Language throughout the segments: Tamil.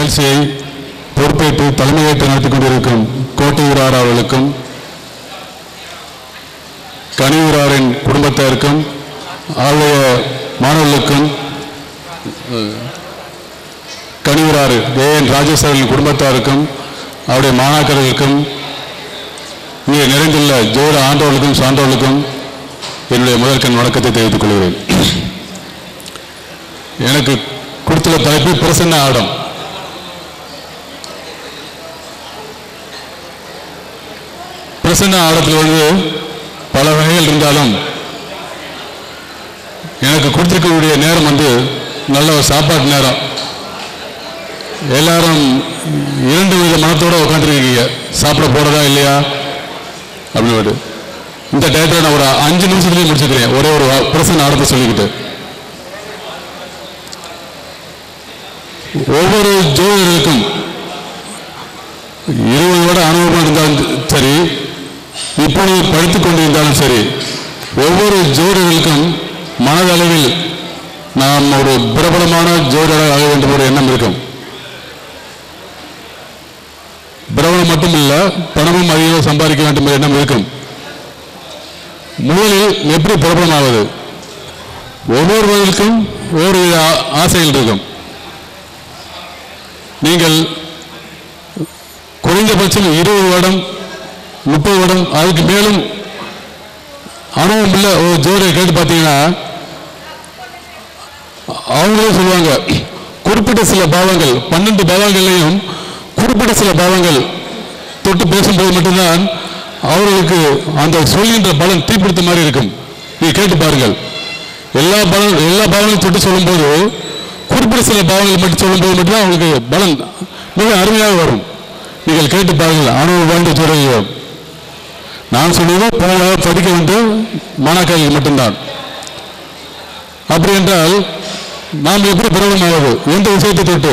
நிகழ்ச்சியை பொறுப்பேற்று தலைமையேற்று நடத்தி கொண்டிருக்கும் கோட்டையூரார் அவர்களுக்கும் கனியூராரின் குடும்பத்தாருக்கும் ஆலய மாணவர்களுக்கும் கனியூராறு ஏ என் ராஜேஷ் அவர்களின் குடும்பத்தாருக்கும் அவருடைய மாணாக்கர்களுக்கும் இங்கே நிறைந்துள்ள ஜோட ஆண்டவர்களுக்கும் சான்றவர்களுக்கும் என்னுடைய முதற்கண் வணக்கத்தை தெரிவித்துக் கொள்கிறேன் எனக்கு கொடுத்துள்ள தலைப்பு பிரசன்ன ஆடம் பிரசன்ன ஆடத்தில் வந்து பல வகைகள் இருந்தாலும் எனக்கு கொடுத்திருக்கக்கூடிய நேரம் வந்து நல்ல ஒரு சாப்பாட்டு நேரம் எல்லாரும் இரண்டு வித மனத்தோட உட்காந்துருக்கீங்க சாப்பிட போறதா இல்லையா அப்படின்னு இந்த டயத்தில் நான் ஒரு அஞ்சு நிமிஷத்துலேயே முடிச்சுக்கிறேன் ஒரே ஒரு பிரசன்ன ஆடத்தை சொல்லிக்கிட்டு ஒவ்வொரு ஜோதிடருக்கும் இருபது வருட அனுபவம் இருந்தாலும் சரி இப்பொழுது படித்துக் கொண்டிருந்தாலும் சரி ஒவ்வொரு ஜோதிடர்களுக்கும் மனதளவில் நாம் ஒரு பிரபலமான ஜோதிடராக ஆக வேண்டும் ஒரு எண்ணம் இருக்கும் பிரபலம் மட்டும் இல்ல பணமும் அதிகம் சம்பாதிக்க வேண்டும் என்ற எண்ணம் இருக்கும் முதலில் எப்படி பிரபலமாவது ஒவ்வொருவருக்கும் ஒவ்வொரு ஆ- ஆசைகள் இருக்கும் நீங்கள் குறைந்தபட்சம் இருபது வருடம் முப்பது வருடம் அதுக்கு மேலும் அனுபவம் உள்ள ஒரு ஜோடியை கேட்டு பார்த்தீங்கன்னா அவங்களே சொல்லுவாங்க குறிப்பிட்ட சில பாவங்கள் பன்னெண்டு பாவங்கள்லையும் குறிப்பிட்ட சில பாவங்கள் தொட்டு பேசும்போது மட்டும்தான் அவர்களுக்கு அந்த சொல்கின்ற பலன் தீப்பிடித்த மாதிரி இருக்கும் நீங்க கேட்டு பாருங்கள் எல்லா பலன் எல்லா பாவங்களையும் தொட்டு சொல்லும்போது குறிப்பிட்ட சில பாவங்கள் மட்டும் சொல்லும்போது மட்டும்தான் அவங்களுக்கு பலன் மிக அருமையாக வரும் நீங்கள் கேட்டு பாருங்கள் அனுபவம் வாழ்ந்த துறையோ நான் சொல்லுவது போக படிக்க வேண்டும் மாணாக்கர்கள் மட்டும்தான் அப்படி என்றால் நாம் எப்படி பிரபலமாவது எந்த விஷயத்தை தொட்டு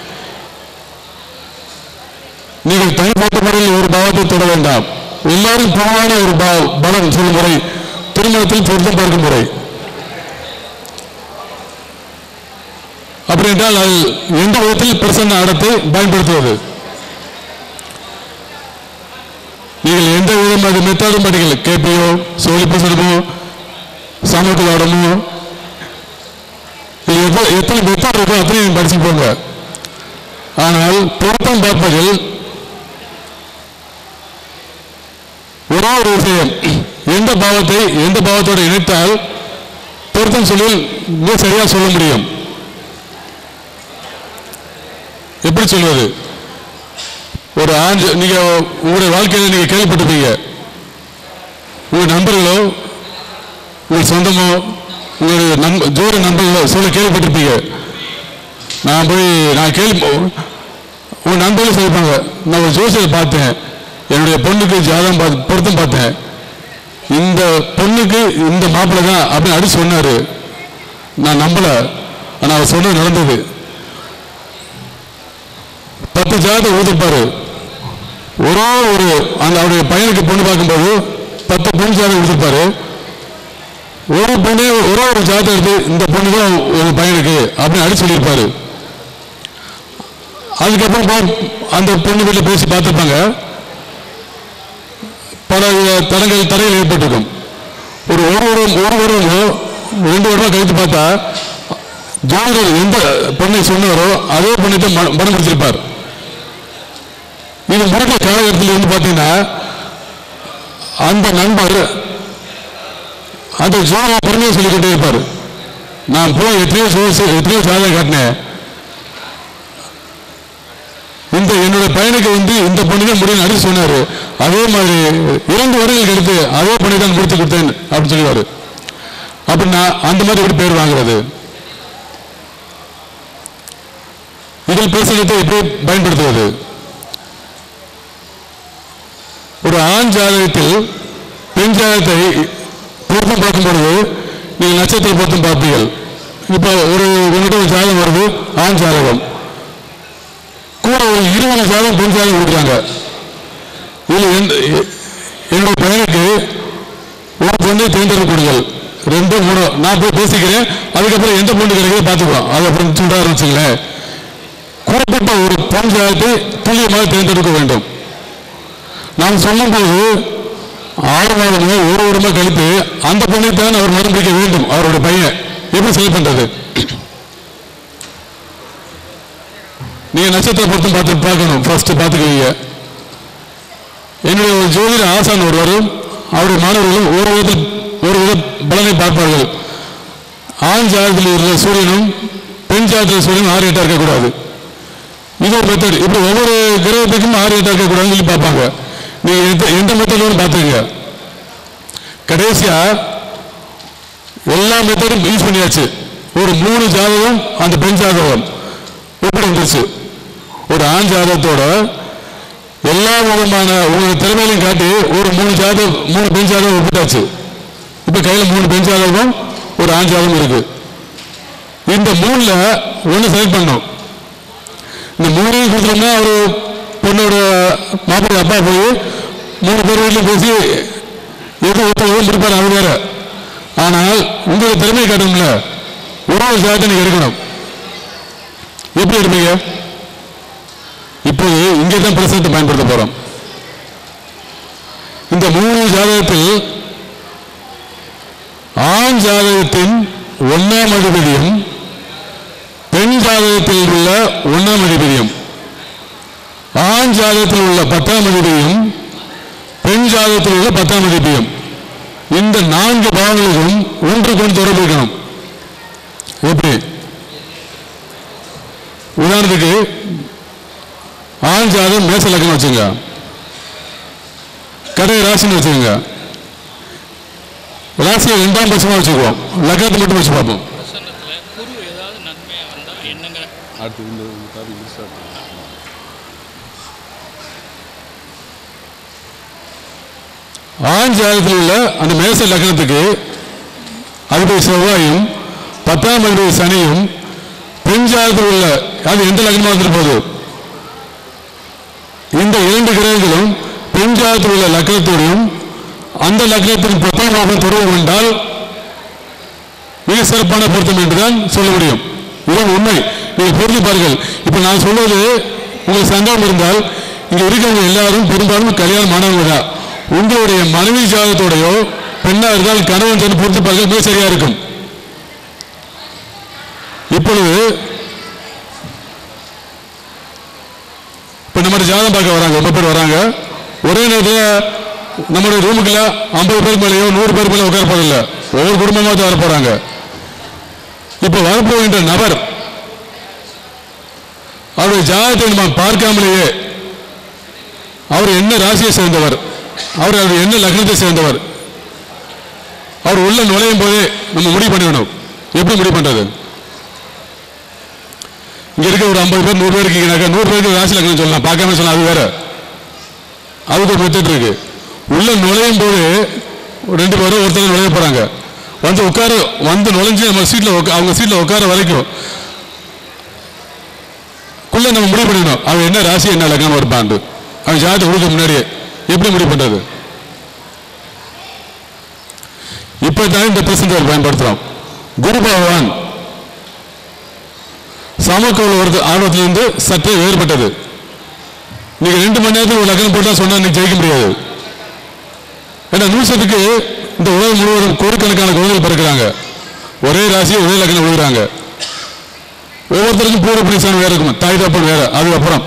நீங்கள் தனிப்பட்ட முறையில் ஒரு பாவத்தை தொட வேண்டாம் எல்லாரும் பொதுவான ஒரு பா- பலம் சொல்லும் முறை திருமணத்தில் பொருத்தம் பார்க்கும் முறை அப்படி என்றால் அது எந்த விதத்தில் பிரசன்ன ஆடத்தை பயன்படுத்துவது நீங்கள் எந்த விதம் அது மெத்தடும் படிக்கல கேபியோ சோழி பிரசனமோ சாமக்கல் ஆடமோ இது எவ்வளவு- எத்தனை மெத்தட் இருக்கோ அத்தனையும் படிச்சு போங்க ஆனால் பொருத்தம் பார்ப்பதில் ஒரே ஒரு விஷயம் எந்த பாவத்தை எந்த பாவத்தோடு இணைத்தால் பொருத்தம் சொல்லில் மிக சரியா சொல்ல முடியும் எப்படி சொல்வது ஒரு ஆண் நீங்க உங்களுடைய வாழ்க்கையில நீங்க கேள்விப்பட்டிருப்பீங்க உங்க நண்பர்களோ உங்கள் சொந்தமோ உங்களுடைய நண்ப ஜோடி நண்பர்களோ சொல்ல கேள்விப்பட்டிருப்பீங்க நான் போய் நான் கேள்வி உங்க நண்பர்களும் சொல்லிப்பாங்க நான் ஒரு ஜோசியரை பார்த்தேன் என்னுடைய பொண்ணுக்கு ஜாதகம் பார்த்து பொருத்தம் பார்த்தேன் இந்த பொண்ணுக்கு இந்த மாப்பிள்ளை தான் அப்படின்னு அடிச்சு சொன்னாரு நான் நம்பல ஆனா அவர் சொன்னது நடந்தது பத்து ஜாதகம் ஊதிருப்பாரு ஒரே ஒரு அந்த அவருடைய பையனுக்கு பொண்ணு பார்க்கும்போது பத்து பொண்ணு ஜாதகம் கொடுத்துருப்பாரு ஒரு பொண்ணு ஒரே ஒரு ஜாதகம் எடுத்து இந்த பொண்ணு தான் உங்க பையனுக்கு அப்படின்னு அடிச்சு சொல்லியிருப்பாரு அதுக்கப்புறம் போய் அந்த பொண்ணு வீட்டில் பேசி பார்த்துருப்பாங்க பல தடங்கள் தடைகள் ஏற்பட்டிருக்கும் ஒரு ஒரு வருடம் ஒரு வருடமோ ரெண்டு வருடம் கழித்து பார்த்தா ஜோதிடர் எந்த பெண்ணை சொன்னாரோ அதே பெண்ணை தான் மன- மனம் பிடிச்சிருப்பார் இது முடிந்த காலகட்டத்தில் வந்து பார்த்தீங்கன்னா அந்த நண்பர் அந்த ஜோதிட பெருமையை சொல்லிக்கிட்டே இருப்பார் நான் போய் எத்தனையோ ஜோசி எத்தனையோ ஜாதகம் காட்டினேன் இந்த என்னோட பையனுக்கு வந்து இந்த பொண்ணு தான் முடியும் அடிச்சு சொன்னாரு அதே மாதிரி இரண்டு வருடங்கள் கழித்து அதே பொண்ணை தான் முடித்து கொடுத்தேன் அப்படின்னு சொல்லுவாரு அப்படின்னா அந்த மாதிரி எப்படி பேர் வாங்குறது இதில் பேசுகிறதை எப்படி பயன்படுத்துவது ஒரு ஆண் ஜாதகத்தில் பெண் ஜாதகத்தை பொருத்தம் பார்க்கும் பொழுது நீங்கள் நட்சத்திர பொருத்தம் பார்ப்பீர்கள் இப்போ ஒரு உங்கள்கிட்ட ஒரு ஜாதகம் வருது ஆண் ஜாதகம் கூட ஒரு இருபது ஜாதகம் பெண் ஜாதகம் கொடுக்குறாங்க இதில் எந்த எ- என்னோட பையனுக்கு ஒரு பொண்ணை தேர்ந்தெடுக்கக்கூடியல் ரெண்டு மூணு நான் போய் பேசிக்கிறேன் அதுக்கப்புறம் எந்த பொண்ணு கிடைக்குது பார்த்துக்குவோம் அது அப்புறம் சொல்ல ஆரம்பிச்சுங்களேன் குறிப்பிட்ட ஒரு பஞ்சாயத்தை துல்லியமாக தேர்ந்தெடுக்க வேண்டும் நாம் சொல்லும்போது ஆறு மாதமோ ஒரு வருடமோ கழித்து அந்த பெண்ணைத்தான் அவர் மரம் பிடிக்க வேண்டும் அவருடைய பையன் எப்படி செலக்ட் பண்றது நீங்க நட்சத்திர பொருத்தம் பார்த்து பார்க்கணும் ஃபர்ஸ்ட் பார்த்துக்கிறீங்க என்னுடைய ஒரு ஜோதிட ஆசான் ஒருவர் அவருடைய மாணவர்களும் ஒரு வித ஒரு வித பலனை பார்ப்பார்கள் ஆண் ஜாதகத்தில் உள்ள சூரியனும் பெண் ஜாதகத்தில் சூரியனும் ஆறு எட்டா இருக்கக்கூடாது இது ஒரு மெத்தட் இப்படி ஒவ்வொரு கிரகத்துக்கும் ஆறு எட்டா இருக்கக்கூடாதுன்னு சொல்லி பார்ப்பாங்க நீங்க எந்த எந்த மெத்தடும் பார்த்துங்க கடைசியா எல்லா மெத்தடும் யூஸ் பண்ணியாச்சு ஒரு மூணு ஜாதகம் அந்த பெண் ஜாதகம் எப்படி இருந்துச்சு ஒரு ஆண் ஜாதகத்தோட எல்லா விதமான உங்களோட திறமையிலையும் காட்டி ஒரு மூணு ஜாதகம் மூணு பெண் ஜாதகம் ஒப்பிட்டாச்சு இப்ப கையில மூணு பெண் ஜாதகம் ஒரு ஆண் ஜாதகம் இருக்கு இந்த மூணுல ஒண்ணு செலக்ட் பண்ணணும் இந்த மூணையும் கொடுத்தோம்னா ஒரு பொண்ணோட மாப்பிள்ளை அப்பா போய் மூணு பேர் வீட்டிலும் பேசி எது ஒருத்தவங்க முடிப்பார் அது வேற ஆனால் உங்களோட திறமையை காட்டணும்ல ஒரு ஒரு ஜாதகத்தை நீங்க எடுக்கணும் எப்படி எடுப்பீங்க இப்போது இங்கே தான் பிரசனத்தை பயன்படுத்த போறோம் இந்த மூணு ஜாதகத்தில் ஆண் ஜாதகத்தின் ஒன்னாம் அதிபதியும் பெண் ஜாதகத்தில் உள்ள ஒன்னாம் அதிபதியும் ஆண் ஜாதகத்தில் உள்ள பத்தாம் அதிபதியும் பெண் ஜாதகத்தில் உள்ள பத்தாம் அதிபதியும் இந்த நான்கு பாவங்களுக்கும் ஒன்றுக்கு ஒன்று தொடர்பு இருக்கணும் எப்படி உதாரணத்துக்கு ஆண் ஜாதகம் மேச லக்னம் வச்சுங்க கடை ராசின்னு வச்சுக்கோங்க ராசியை ரெண்டாம் பட்சமா வச்சுக்குவோம் லக்னத்தை மட்டும் வச்சு பார்ப்போம் பிரசன்னத்தில் குரு ஏதாவது நன்மையாக வந்தால் என்னங்கிற அடுத்து இந்த டாபிக் ஆண் ஜாதகத்தில் உள்ள அந்த மேச லக்னத்துக்கு அதிபதி செவ்வாயும் பத்தாம் அதிபதி சனியும் பெண் ஜாதகத்தில் உள்ள அது எந்த லக்னமாக இருந்துட்டு போகுது இந்த இரண்டு கிரகங்களும் பெண் ஜாதகத்தில் உள்ள லக்னத்தோடையும் அந்த லக்னத்தின் பத்தாம் பாவம் தொடர்பு கொண்டால் மிக சிறப்பான பொருத்தம் என்றுதான் சொல்ல முடியும் இதுதான் உண்மை நீங்க புரிந்து பாருங்கள் இப்ப நான் சொல்வது உங்களுக்கு சந்தேகம் இருந்தால் இங்க இருக்கிறவங்க எல்லாரும் பெரும்பாலும் கல்யாணம் ஆனவங்க தான் உங்களுடைய மனைவி ஜாதகத்தோடையோ பெண்ணா இருந்தால் கணவன் சேர்ந்து பொறுத்து பாருங்கள் மிக சரியா இருக்கும் இப்பொழுது இப்ப நம்ம ஜாதகம் பார்க்க வராங்க ரொம்ப பேர் வராங்க ஒரே நேரத்தில் நம்மளுடைய ரூமுக்குள்ள ஐம்பது பேர் மேலேயோ நூறு பேர் மேலே உட்கார போறதில்ல ஒவ்வொரு குடும்பமாக தான் வர போறாங்க இப்ப வரப்போகின்ற நபர் அவருடைய ஜாதகத்தை நம்ம பார்க்காமலேயே அவர் என்ன ராசியை சேர்ந்தவர் அவர் அவர் என்ன லக்னத்தை சேர்ந்தவர் அவர் உள்ள நுழையும் போதே நம்ம முடிவு பண்ணிடணும் எப்படி முடிவு பண்றது இங்க இருக்க ஒரு ஐம்பது பேர் நூறு பேர் இருக்கீங்கனாக்கா நூறு பேருக்கு ராசி லக்னம் சொல்லலாம் பார்க்காம சொல்லலாம் அது வேற அதுக்கு ஒரு மெத்தட் இருக்கு உள்ள நுழையும் போது ஒரு ரெண்டு பேரும் ஒருத்தர் நுழைய போறாங்க வந்து உட்கார வந்து நுழைஞ்சு நம்ம சீட்ல உட்கா- அவங்க சீட்ல உட்கார வரைக்கும் குள்ள நம்ம முடிவு பண்ணிடணும் அவன் என்ன ராசி என்ன லக்னம் இருப்பான் அவன் ஜாதகத்தை கொடுக்க முன்னாடியே எப்படி முடிவு பண்றது இப்பதான் இந்த பிரசன்டர் பயன்படுத்துறோம் குரு பகவான் சமக்கோள் ஒரு ஆர்வத்திலிருந்து சற்றே வேறுபட்டது நீங்க ரெண்டு மணி நேரத்துக்கு ஒரு லக்னம் போட்டா சொன்னா நீங்க ஜெயிக்க முடியாது ஏன்னா நிமிஷத்துக்கு இந்த உலகம் முழுவதும் கோடிக்கணக்கான குழந்தைகள் பிறக்கிறாங்க ஒரே ராசி ஒரே லக்னம் விழுகிறாங்க ஒவ்வொருத்தருக்கும் பூர்வ புனிசான் வேற இருக்கும் தாய் தப்பன் வேற அது அப்புறம்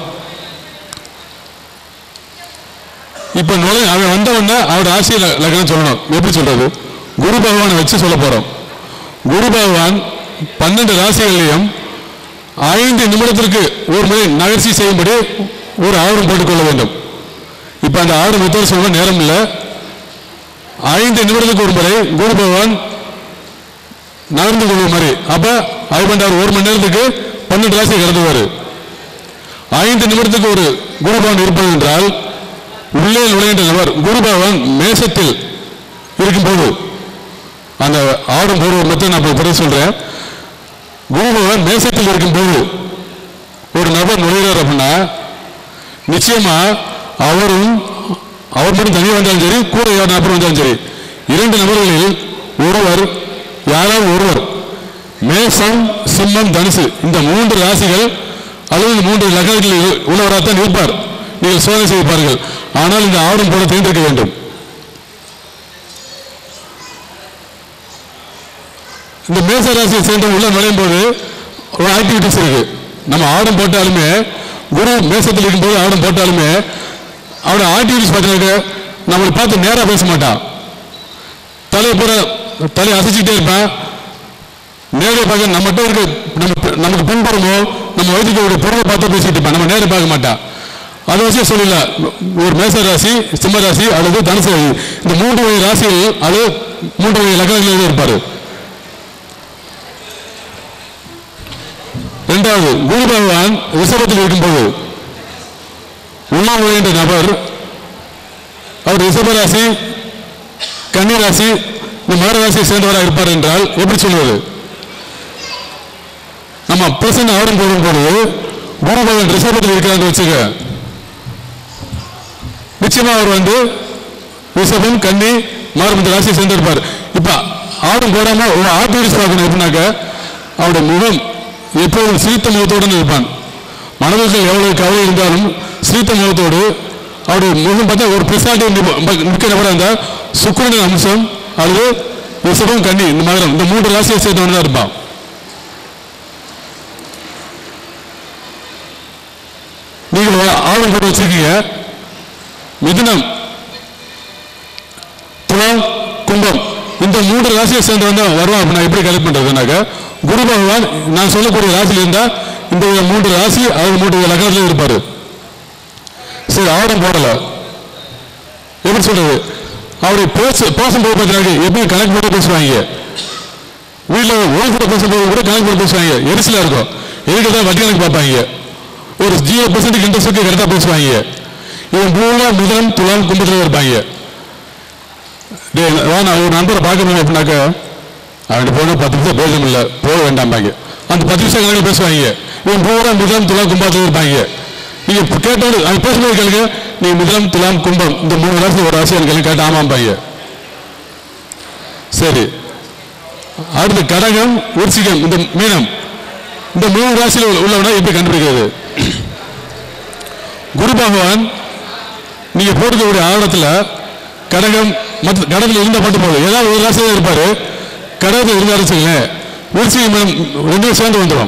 இப்ப நுழை அவன் வந்த உடனே அவரோட ஆசையை ல- லக்னம் சொல்லணும் எப்படி சொல்றது குரு பகவானை வச்சு சொல்ல போறோம் குரு பகவான் பன்னெண்டு ராசிகளையும் ஐந்து நிமிடத்திற்கு ஒரு முறை நகர்ச்சி செய்யும்படி ஒரு ஆவணம் போட்டுக்கொள்ள வேண்டும் இப்ப அந்த ஆவணம் மெத்தோடு சொல்ல நேரம் இல்லை ஐந்து நிமிடத்துக்கு ஒரு முறை குரு பகவான் நகர்ந்து கொள்ளும் மாதிரி அப்ப ஐம்பண்டாறு ஒரு மணி நேரத்துக்கு பன்னெண்டு ராசி கடந்துவாரு ஐந்து நிமிடத்துக்கு ஒரு குரு பகவான் இருப்பது என்றால் உள்ளே நுழைகின்ற நபர் குரு பகவான் மேசத்தில் இருக்கும்போது அந்த ஆடும் போடுற மெத்தட் நான் இப்ப பிறகு சொல்றேன் குரு பகவான் மேசத்தில் இருக்கும்போது ஒரு நபர் நுழைகிறார் அப்படின்னா நிச்சயமா அவரும் அவர் மட்டும் தனியாக வந்தாலும் சரி கூட யார் நபர் வந்தாலும் சரி இரண்டு நபர்களில் ஒருவர் யாராவது ஒருவர் மேசம் சிம்மம் தனுசு இந்த மூன்று ராசிகள் அல்லது இந்த மூன்று லக்னங்களில் உள்ளவராகத்தான் இருப்பார் நீங்கள் சோதனை செய்து பாருங்கள் ஆனால் இந்த ஆடும் போல தேர்ந்தெடுக்க வேண்டும் இந்த மேச ராசியை சேர்ந்த உள்ள நுழையும் போது ஒரு ஆக்டிவிட்டிஸ் இருக்கு நம்ம ஆடம் போட்டாலுமே குரு மேசத்தில் இருக்கும்போது ஆடம் போட்டாலுமே அவனோட ஆக்டிவிட்டிஸ் பார்த்தீங்கன்னாக்க நம்மளை பார்த்து நேராக பேச மாட்டான் தலையை பூரா தலையை அசைச்சிக்கிட்டே இருப்பான் நேரே பார்க்க நம்மகிட்ட இருக்க நம்ம நமக்கு பின்புறமோ நம்ம வயிற்றுக்கு பொருளை பார்த்து பேசிட்டு இருப்பான் நம்ம நேரே பார்க்க மாட்டான் அது வச்சு சொல்லல ஒரு மேச ராசி சிம்ம ராசி அல்லது தனுசு ராசி இந்த மூன்று வகை ராசிகள் அது மூன்று வகை லக்னங்களில் இருப்பாரு இரண்டாவது குரு பகவான் ரிஷபத்தில் இருக்கும்போது உண்ணாமுறை என்ற நபர் அவர் ரிஷப ராசி கன்னி ராசி இந்த மகர ராசியை சேர்ந்தவராக இருப்பார் என்றால் எப்படி சொல்வது நம்ம பிரசன்ன ஆடம் போடும் பொழுது குரு பகவான் ரிஷபத்தில் இருக்கிறான்னு வச்சுக்க நிச்சயமா அவர் வந்து ரிஷபம் கன்னி மகரம் இந்த ராசியை சேர்ந்திருப்பார் இப்ப ஆடும் போடாம ஒரு ஆர்டிபிஎஸ் பார்க்கணும் எப்படின்னாக்க அவருடைய முகம் எப்போதும் சிரித்த முகத்தோடு இருப்பான் மனதில் எவ்வளவு கவலை இருந்தாலும் சிரித்த முகத்தோடு அவருடைய முகம் பார்த்தா ஒரு பிசாட்டி மிக்க நபராக இருந்தால் சுக்கிரனின் அம்சம் அல்லது ரிஷபம் கன்னி இந்த மகரம் இந்த மூன்று ராசியை சேர்ந்தவன் தான் இருப்பான் நீங்கள் ஆர்வம் போட்டு வச்சிருக்கீங்க மிதுனம் துலாம் கும்பம் இந்த மூன்று ராசியை சேர்ந்தவன் தான் வருவான் அப்ப நான் எப்படி கலெக்ட் பண்றதுனாக்க குரு பகவான் நான் சொல்லக்கூடிய ராசியில் இருந்தா இந்த மூன்று ராசி அவர் மூன்று லக்னத்தில் இருப்பாரு சரி ஆடம் போடல எப்படி சொல்றது அவரை பேச பேசும்போது பார்த்தீங்கன்னா எப்படி கணக்கு போட்டு பேசுவாங்க வீட்டில் ஓய்வு கூட பேசும்போது கூட கணக்கு போட்டு பேசுவாங்க எரிசலா இருக்கும் எதுக்கு தான் வட்டி கணக்கு பார்ப்பாங்க ஒரு ஜீரோ பர்சன்ட் இன்ட்ரெஸ்ட் கரெக்டாக பேசுவாங்க இவன் பூரா முதலம் துலாம் கும்பத்தில் இருப்பாங்க டேய் வா நான் ஒரு நண்பரை பார்க்கணும் அப்படின்னாக்க அவன் போனால் பத்து நிமிஷம் பேச முடியல போக வேண்டாம்பாங்க அந்த பத்து நிமிஷம் கணக்கில் பேசுவாங்க இவன் பூரா முதலம் துலாம் கும்பத்தில் இருப்பாங்க நீங்க கேட்டோடு அவன் பேசும்போது கேளுங்க நீ முதலம் துலாம் கும்பம் இந்த மூணு ராசி ஒரு ராசி எனக்கு கேட்டு ஆமாம்பாங்க சரி அடுத்து கடகம் விருச்சிகம் இந்த மீனம் இந்த மூணு ராசியில் உள்ளவனா எப்படி கண்டுபிடிக்கிறது குரு பகவான் நீங்க போட்டுக்கக்கூடிய ஆழத்துல கடகம் மற்ற கடகத்தில் இருந்தா மட்டும் போதும் ஏதாவது ஒரு ராசியாக இருப்பாரு கடகத்தில் இருந்தாரு வச்சுங்களேன் விருச்சிக மீனம் ரெண்டும் சேர்ந்து வந்துடும்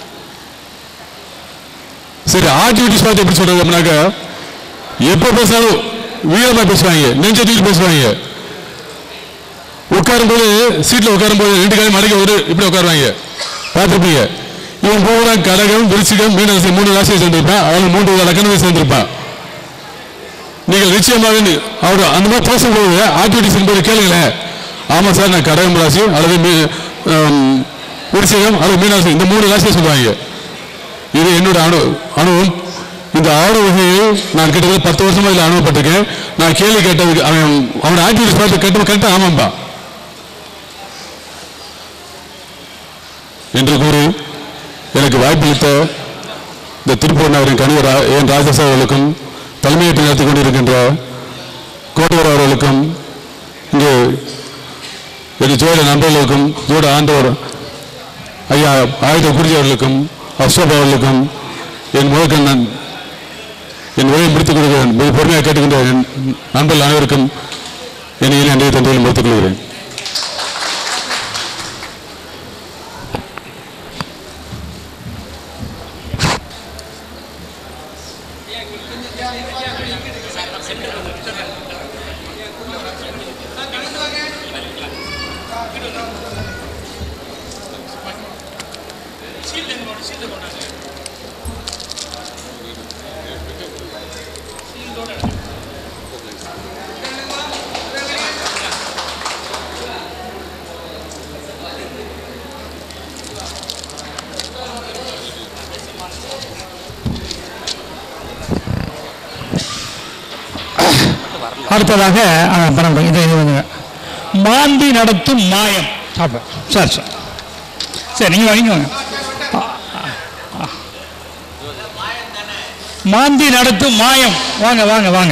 சரி ஆக்டிவிட்டிஸ் பார்த்து எப்படி சொல்றது அப்படின்னாக்க எப்போ பேசினாலும் வீரமா பேசுவாங்க நெஞ்சத்தில் பேசுவாங்க உட்காரும்போது சீட்ல உட்காரும்போது ரெண்டு காலம் மடக்கி ஒரு இப்படி உட்காருவாங்க பார்த்துருப்பீங்க இவன் பூரா கடகம் விருச்சிகம் மீன ராசி மூணு ராசியை சேர்ந்திருப்பான் அவன் மூன்று லக்கணத்தை சேர்ந்திருப்பான் நீங்கள் நிச்சயமாக நீ- அவர் அந்த மாதிரி பேசும்போது ஆக்டிவிட்டிஸ் போது கேளுங்களேன் ஆமா சார் நான் கடகம் ராசி அல்லது மீ- ஆம், விருச்சிகம் அல்லது மீனராசி இந்த மூணு ராசியை சொல்லுவாங்க இது என்னோட அனு அனுபவம் இந்த ஆடு வகையில் நான் கிட்டத்தட்ட பத்து வருஷமா இதில் அனுபவப்பட்டிருக்கேன் நான் கேள்வி கேட்டதுக்கு அவன் அவனோட ஆக்டிவிட்டிஸ் பார்த்து கேட்ட கரெக்டாக ஆமாம்பா என்று கூறி எனக்கு வாய்ப்பளித்த இந்த திருப்பூர் நகரின் கணிவர் ரா- என் ராஜசா அவர்களுக்கும் தலைமையேற்று நடத்தி கொண்டிருக்கின்ற கோட்டவர் அவர்களுக்கும் இங்கு என் ஜோட நண்பர்களுக்கும் ஜோட ஆண்டவர் ஐயா ஆயுத குருஜி அவர்களுக்கும் அசோக் அவர்களுக்கும் என் முழக்கண்ணன் என் உரையை முடித்துக் கொள்கிறேன் மிக பொறுமையாக கேட்டுக்கின்ற என் நண்பர்கள் அனைவருக்கும் என் இனி அன்றைய தந்தையில் முடித்துக் கொள்கிறேன் அடுத்ததாக ஆ, பரவாயில்ல இது இது வந்துங்க மாந்தி நடத்தும் மாயம் சாப்பிட சார் சார் சரி நீங்கள் வாங்கி வாங்க ஆ, ஆ, ஆ. மாந்தி நடத்தும் மாயம் வாங்க வாங்க வாங்க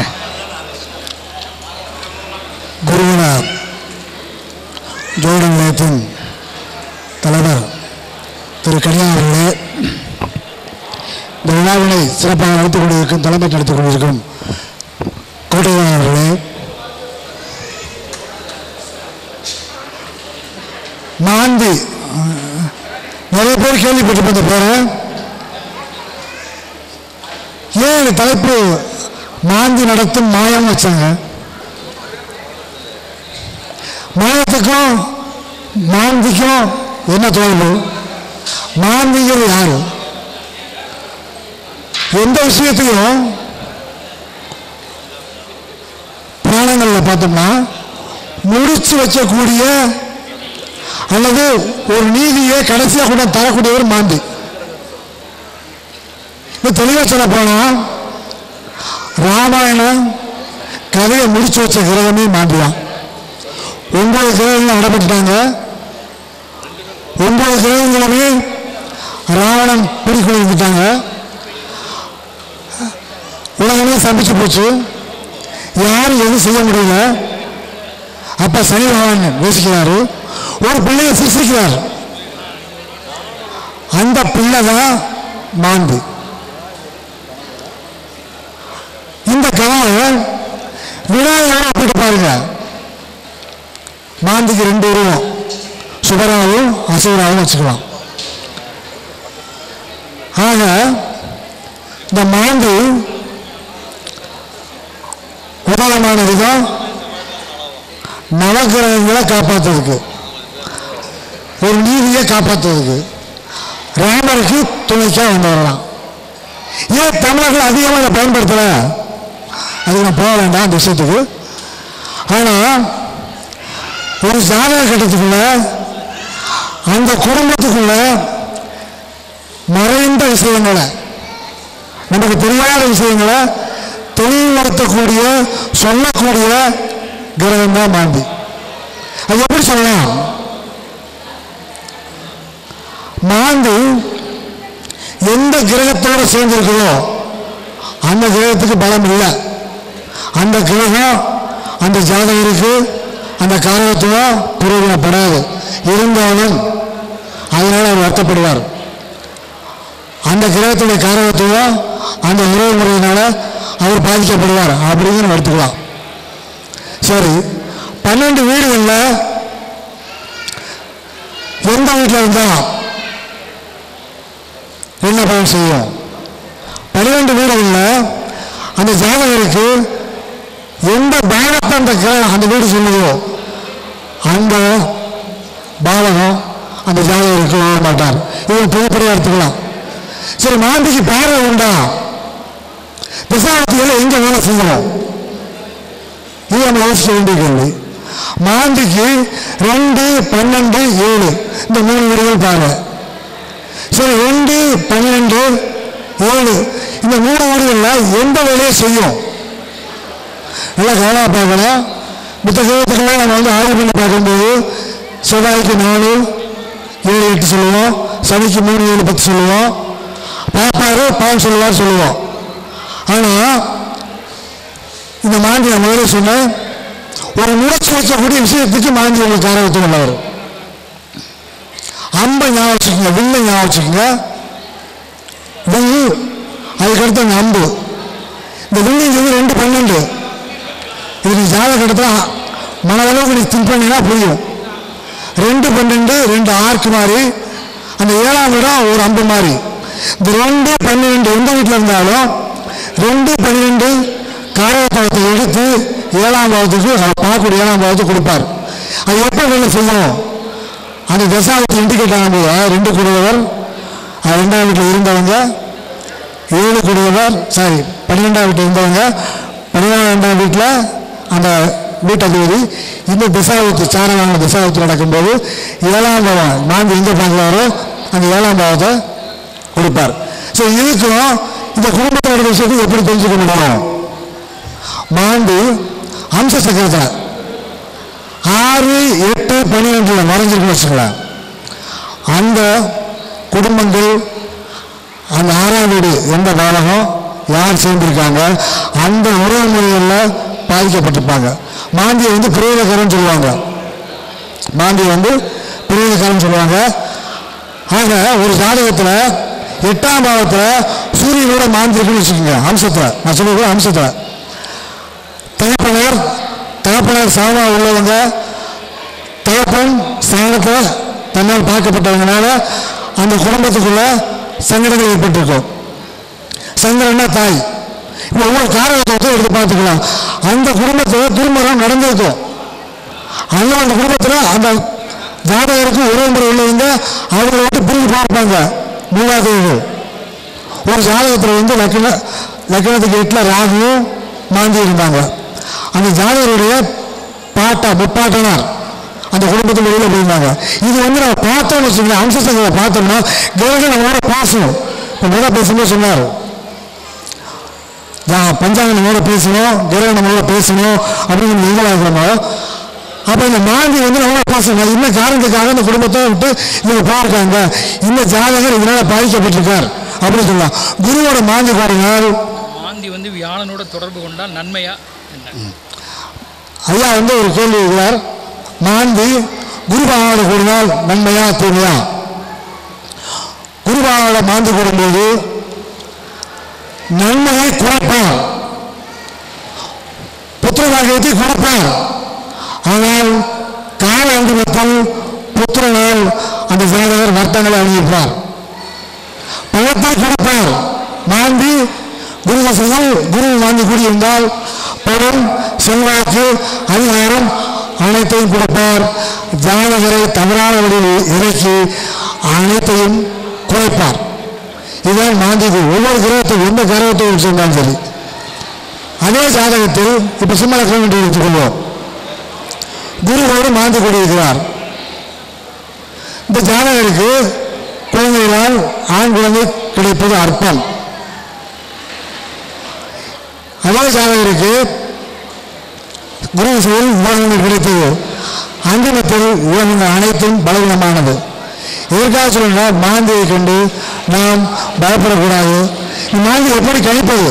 குருகுல ஜோட நிலையத்தின் தலைவர் திரு கல்யாண அவர்களே சிறப்பாக நடத்திக் கொண்டிருக்கும் தலைமை நடத்திக் கொண்டிருக்கும் கோட்டையான் அவர்களே மாந்தி அஹ், நிறைய பேர் கேள்விப்பட்டிருப்ப இந்த பேரை ஏன் இந்த தலைப்பு மாந்தி நடத்தும் மாயம் வச்சாங்க மாயத்துக்கும் மாந்திக்கும் என்ன தொடர்பு மாந்திங்கிறது யாரு எந்த விஷயத்தையும் புராணங்களில் பார்த்தோம்னா முடிச்சு வைக்கக்கூடிய அல்லது ஒரு நீதியை கடைசியாக கூட தரக்கூடியவர் மாந்தி இப்போ தெளிவாக சொல்ல போனா ராமாயணம் கதையை முடிச்சு வச்ச கிரகமே மாந்தி தான் ஒன்பது கிரகங்கள் அடப்பட்டுட்டாங்க ஒன்பது கிரகங்களுமே ராவணன் பிடிக்குள்ள இருந்துட்டாங்க உலகமே சமைச்சு போச்சு யாரும் எதுவும் செய்ய முடியல அப்ப சனி பகவான் யோசிக்கிறாரு ஒரு பிள்ளையை சிருஷ்டிக்கிறார் அந்த பிள்ளை தான் மாண்பு இந்த கதையை விநாயகரோட ஒப்பிட்டு பாருங்க மாந்திக்கு ரெண்டு உருவம் சுபராவும் அசுவராவும் வச்சுக்கலாம் ஆக இந்த மாந்து உதாரணமான விதம் நவகிரகங்களை காப்பாற்றுறதுக்கு ஒரு நீதியை காப்பாற்றுறதுக்கு ராமருக்கு துணைக்காக வந்து வரலாம் ஏன் தமிழர்கள் அதிகமாக இதை பயன்படுத்தல அதுக்கு நான் போக வேண்டாம் அந்த விஷயத்துக்கு ஆனால் ஒரு ஜாதக கட்டத்துக்குள்ள அந்த குடும்பத்துக்குள்ள மறைந்த விஷயங்களை நமக்கு தெரியாத விஷயங்களை தெளிவுபடுத்தக்கூடிய சொல்லக்கூடிய கிரகம் தான் மாந்தி அது எப்படி சொல்லலாம் மாந்தி எந்த கிரகத்தோட சேர்ந்திருக்குதோ அந்த கிரகத்துக்கு பலம் இல்லை அந்த கிரகம் அந்த ஜாதகருக்கு அந்த காரகத்துவம் பிரயோஜனப்படாது இருந்தாலும் அதனால அவர் வருத்தப்படுவார் அந்த கிரகத்துடைய காரகத்துவம் அந்த உறவு முறையினால அவர் பாதிக்கப்படுவார் அப்படின்னு எடுத்துக்கலாம் சரி பன்னெண்டு வீடுகளில் எந்த வீட்டில் இருந்தா என்ன பலன் செய்யும் பன்னிரெண்டு வீடுகளில் அந்த ஜாதகருக்கு எந்த பாவத்தை அந்த கிரகம் அந்த வீடு சொல்லுதோ அந்த பாவகம் அந்த ஜாதகருக்கு வாழ மாட்டார் இவன் புதுப்படியாக எடுத்துக்கலாம் சரி மாந்திக்கு பார்வை உண்டா திசாவத்தியில் எங்க வேலை செய்யணும் இது நம்ம யோசிக்க வேண்டிய கேள்வி மாந்திக்கு ரெண்டு பன்னெண்டு ஏழு இந்த மூணு வீடுகள் பார்வை சரி ரெண்டு பன்னெண்டு ஏழு இந்த மூணு வீடுகளில் எந்த வேலையை செய்யும் நல்லா கவனமாக பார்க்கணும் மித்த கிரகத்துக்கெல்லாம் நம்ம வந்து ஆய்வு பண்ணி பார்க்கும்போது செவ்வாய்க்கு நாலு ஏழு எட்டு சொல்லுவோம் சனிக்கு மூணு ஏழு பத்து சொல்லுவோம் பாப்பாரு பாவம் சொல்லுவார் சொல்லுவோம் ஆனால் இந்த மாண்டி நான் முதல்ல சொன்னேன் ஒரு முயற்சி வைக்கக்கூடிய விஷயத்துக்கு மாண்டி உங்களுக்கு காரகத்துவம் உள்ளவர் அம்பை ஞாபகம் வச்சுக்கோங்க வில்லை ஞாபகம் வச்சுக்கோங்க வில் அதுக்கடுத்து அந்த அம்பு இந்த வில்லுங்கிறது ரெண்டு பன்னெண்டு இது நீ ஜாதக இடத்துல மனதளவுக்கு நீ திங்க் பண்ணினா புரியும் ரெண்டு பன்னெண்டு ரெண்டு ஆர்க்கு மாதிரி அந்த ஏழாம் இடம் ஒரு அம்பு மாதிரி இந்த ரெண்டு பன்னிரெண்டு எந்த வீட்டில் இருந்தாலும் ரெண்டு பன்னிரெண்டு காரகத்தளத்தை எடுத்து ஏழாம் பாவத்துக்கு அவர் பார்க்கக்கூடிய ஏழாம் பாவத்துக்கு கொடுப்பார் அது எப்போ வேலை செய்யணும் அந்த தசாவத்தை இண்டிகேட் ஆகும்போது ரெண்டு கூடியவர் அது ரெண்டாம் வீட்டில் இருந்தவங்க ஏழு கூடியவர் சாரி பன்னிரெண்டாம் வீட்டில் இருந்தவங்க பன்னிரெண்டாம் வீட்டில் அந்த வீட்டதிபதி இந்த திசாவத்து சாரவாங்க திசாவத்து நடக்கும்போது ஏழாம் பாவம் மாந்தி எங்கே பார்க்குறாரோ அந்த ஏழாம் பாவத்தை கொடுப்பார் ஸோ இதுக்கும் இந்த குடும்பத்தோட விஷயத்தை எப்படி தெரிஞ்சுக்க முடியும் மாந்தி அம்ச சக்கரத்தில் ஆறு எட்டு பன்னிரெண்டுல மறைஞ்சிருக்கு வச்சுக்கலாம் அந்த குடும்பங்கள் அந்த ஆறாம் வீடு எந்த பாலகம் யார் சேர்ந்திருக்காங்க அந்த உறவு முறைகளில் பாதிக்கப்பட்டிருப்பாங்க மாந்தியை வந்து பிரயோகக்காரன் சொல்லுவாங்க மாந்தியை வந்து பிரயோகக்காரன் சொல்லுவாங்க ஆக ஒரு ஜாதகத்தில் எட்டாம் பாவத்தில் சூரியனோட மாந்திருக்குன்னு வச்சுக்கோங்க அம்சத்தில் நான் சொல்லுறது அம்சத்தில் தகப்பனர் தகப்பனர் சமமாக உள்ளவங்க தகப்பன் ஸ்தானத்தில் தன்னால் பார்க்கப்பட்டவங்கனால அந்த குடும்பத்துக்குள்ள சங்கடங்கள் ஏற்பட்டிருக்கும் சங்கடம்னா தாய் இப்போ ஒவ்வொரு காரணத்தை எடுத்து பார்த்துக்கலாம் அந்த குடும்பத்தில் திருமணம் நடந்திருக்கும் ஆனால் அந்த குடும்பத்தில் அந்த ஜாதகருக்கு உறவுமுறை உள்ளவங்க அவங்களை விட்டு பிரிஞ்சு பார்ப்பாங்க மூலாதேவிகள் ஒரு ஜாதகத்தில் வந்து லக்ன லக்னத்துக்கு எட்டில் ராகுவும் மாந்தி இருந்தாங்க அந்த ஜாதகருடைய பாட்டா முப்பாட்டனார் அந்த குடும்பத்தில் வெளியில் போயிருந்தாங்க இது வந்து நம்ம பார்த்தோம்னு வச்சுக்கோங்க அம்சசங்களை பார்த்தோம்னா கிரகம் நம்மளோட பேசணும் இப்போ நல்லா பேசும்போது சொன்னார் நான் பஞ்சாங்கம் நம்மளோட பேசணும் கிரகம் நம்மளோட பேசணும் அப்படின்னு நீங்களாகிறோமோ அப்போ இந்த மாந்தி வந்து நம்மளோட பேசணும் என்ன காரணத்துக்காக இந்த குடும்பத்தை விட்டு இவங்க பார்க்காங்க இந்த ஜாதகர் இதனால பாதிக்கப்பட்டிருக்கார் அப்படின்னு சொல்லலாம் குருவோட மாந்தி பாருங்கள் மாந்தி வந்து வியாழனோட தொடர்பு கொண்டால் நன்மையா என்ன ஐயா வந்து ஒரு கேள்வி இருக்கிறார் மாந்தி குருபாவோட கூடினால் நன்மையா தீமையா குருபாவோட மாந்தி கூடும்போது நன்மையை குறைப்பார் புத்திர பாக்கியத்தை குறைப்பார் ஆனால் கால அங்குமத்தில் புத்திரனால் அந்த ஜாதகர் வர்த்தங்களை அணிவிப்பார் பணத்தை கொடுப்பார் மாந்தி குரு வசதிகள் குரு வாங்கி கூடியிருந்தால் பணம் செல்வாக்கு அதிகாரம் அனைத்தையும் கொடுப்பார் ஜாதகரை தவறான வழியில் இறக்கி அனைத்தையும் குறைப்பார் இதுதான் மாந்திகு ஒவ்வொரு கிரகத்துக்கும் எந்த கிரகத்தை சொன்னாலும் சரி அதே ஜாதகத்தில் இப்போ சிம்மலக்கம் என்று எடுத்துக்கொள்வோம் குருவோடு மாந்தி கூடியிருக்கிறார் இந்த ஜாதகருக்கு குழந்தைகளால் ஆண் குழந்தை கிடைப்பது அர்ப்பம் அதே ஜாதகருக்கு குரு செயல் உபகரணங்கள் கிடைத்தது அங்கமத்தில் உலகங்கள் அனைத்தும் பலவீனமானது எதற்காக சொல்லுங்க மாந்தியை கண்டு நாம் பயப்படக்கூடாது இந்த மாந்தி எப்படி கணிப்பது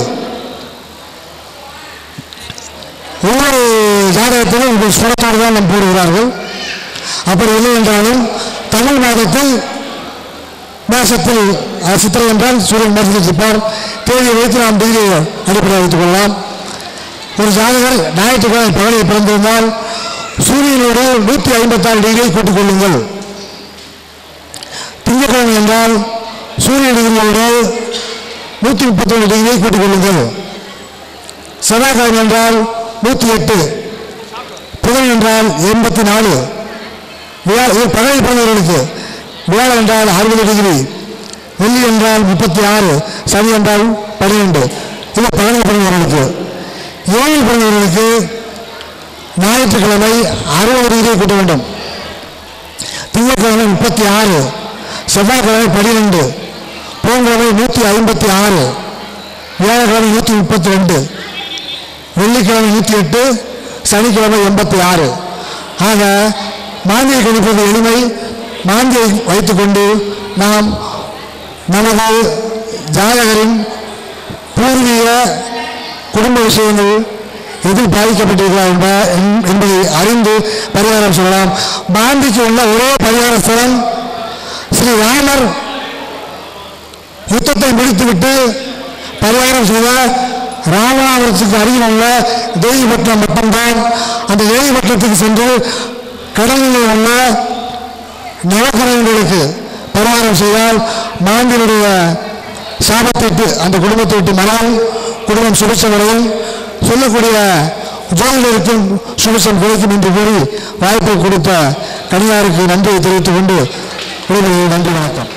ஒவ்வொரு ஜாதகத்திலும் இந்த சுரத்தோடு தான் நாம் போடுகிறார்கள் அப்படி இல்லை என்றாலும் தமிழ் மாதத்தில் மாசத்தில் அஹ், சித்திரை என்றால் சூரியன் மாதத்தில் இருப்பார் தேதியை வைத்து நாம் டிகிரி அடிப்படையாக வைத்துக் கொள்ளலாம் ஒரு ஜாதகர் ஞாயிற்றுக்கிழமை பகலில் பிறந்திருந்தால் சூரியனோடு நூற்றி ஐம்பத்தாறு டிகிரியை கூட்டிக் கொள்ளுங்கள் திங்கட்கிழமை என்றால் சூரிய டிகிரியோடு நூற்றி முப்பத்தொன்று டிகிரியை கூட்டிக் கொள்ளுங்கள் செவ்வாய்க்கிழமை என்றால் நூற்றி எட்டு புதன் என்றால் எண்பத்தி நாலு வியா- இது பகலில் பிறந்தவர்களுக்கு வியாழன் என்றால் அறுபது டிகிரி வெள்ளி என்றால் முப்பத்தி ஆறு சனி என்றால் பன்னிரெண்டு இது பகலில் பிறந்தவர்களுக்கு ஏழில் பிறந்தவர்களுக்கு ஞாயிற்றுக்கிழமை அறுபது டிகிரியை கூட்ட வேண்டும் திங்கட்கிழமை முப்பத்தி ஆறு செவ்வாய்க்கிழமை பன்னிரெண்டு புதன்கிழமை நூற்றி ஐம்பத்தி ஆறு வியாழக்கிழமை நூற்றி முப்பத்தி ரெண்டு வெள்ளிக்கிழமை நூற்றி எட்டு சனிக்கிழமை எண்பத்தி ஆறு ஆக மாந்தியை கணிப்பது எளிமை மாந்தியை வைத்துக்கொண்டு நாம் நமது ஜாதகரின் பூர்வீக குடும்ப விஷயங்கள் எதில் பாதிக்கப்பட்டிருக்கிறார் என்ப என்- என்பதை அறிந்து பரிகாரம் சொல்லலாம் மாந்திக்கு உள்ள ஒரே பரிகார ஸ்தலம் ஸ்ரீ ராமர் யுத்தத்தை முடித்துவிட்டு பரிகாரம் செய்த ராமநாதபுரத்துக்கு அருகில் உள்ள தேவிப்பட்டினம் மட்டும்தான் அந்த தேவிப்பட்டினத்துக்கு சென்று கடலில் உள்ள நவக்கிரகங்களுக்கு பரிகாரம் செய்தால் மாந்தினுடைய சாபத்தை விட்டு அந்த குடும்பத்தை விட்டு மரம் குடும்பம் சுபிச்சமடையும் சொல்லக்கூடிய ஜோதிடருக்கும் சுபிச்சம் கிடைக்கும் என்று கூறி வாய்ப்பை கொடுத்த கனியாருக்கு நன்றியை தெரிவித்துக் கொண்டு விடைபெறுகிறேன். நன்றி வணக்கம்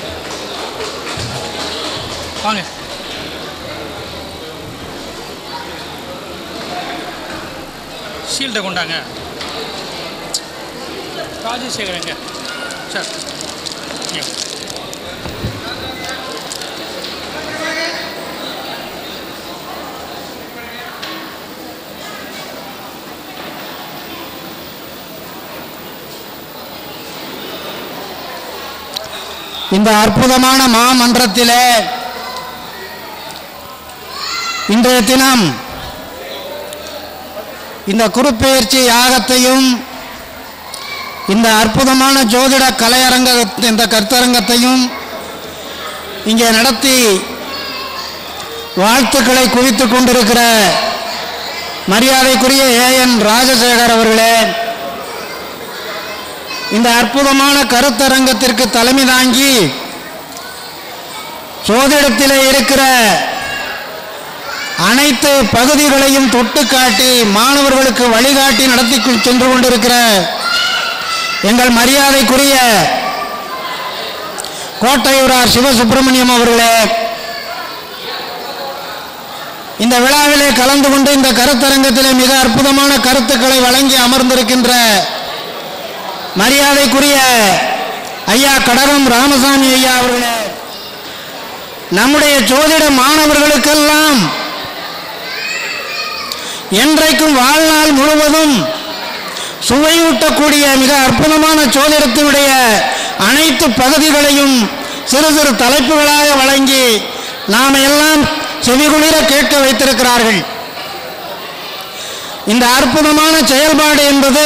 வாங்க ஷீல்டை கொண்டாங்க ராஜசேகரங்க சார் இங்க. இந்த அற்புதமான மாமன்றத்திலே இன்றைய தினம் இந்த குருப்பெயர்ச்சி யாகத்தையும் இந்த அற்புதமான ஜோதிட கலையரங்க இந்த கருத்தரங்கத்தையும் இங்கே நடத்தி வாழ்த்துக்களை குவித்துக் கொண்டிருக்கிற மரியாதைக்குரிய ஏஎன் ராஜசேகர் அவர்களே இந்த அற்புதமான கருத்தரங்கத்திற்கு தலைமை தாங்கி சோதிடத்திலே இருக்கிற அனைத்து பகுதிகளையும் தொட்டு காட்டி மாணவர்களுக்கு வழிகாட்டி நடத்தி கொ- சென்று கொண்டிருக்கிற எங்கள் மரியாதைக்குரிய கோட்டையூரார் சிவசுப்பிரமணியம் அவர்களே இந்த விழாவிலே கலந்து கொண்டு இந்த கருத்தரங்கத்திலே மிக அற்புதமான கருத்துக்களை வழங்கி அமர்ந்திருக்கின்ற மரியாதைக்குரிய ஐயா கடகம் ராமசாமி ஐயா அவர்களே நம்முடைய ஜோதிட மாணவர்களுக்கெல்லாம் என்றைக்கும் வாழ்நாள் முழுவதும் சுவையூட்டக்கூடிய மிக அற்புதமான சோதிடத்தினுடைய அனைத்து பகுதிகளையும் சிறு சிறு தலைப்புகளாக வழங்கி நாம் எல்லாம் செவிகுளிர கேட்க வைத்திருக்கிறார்கள் இந்த அற்புதமான செயல்பாடு என்பது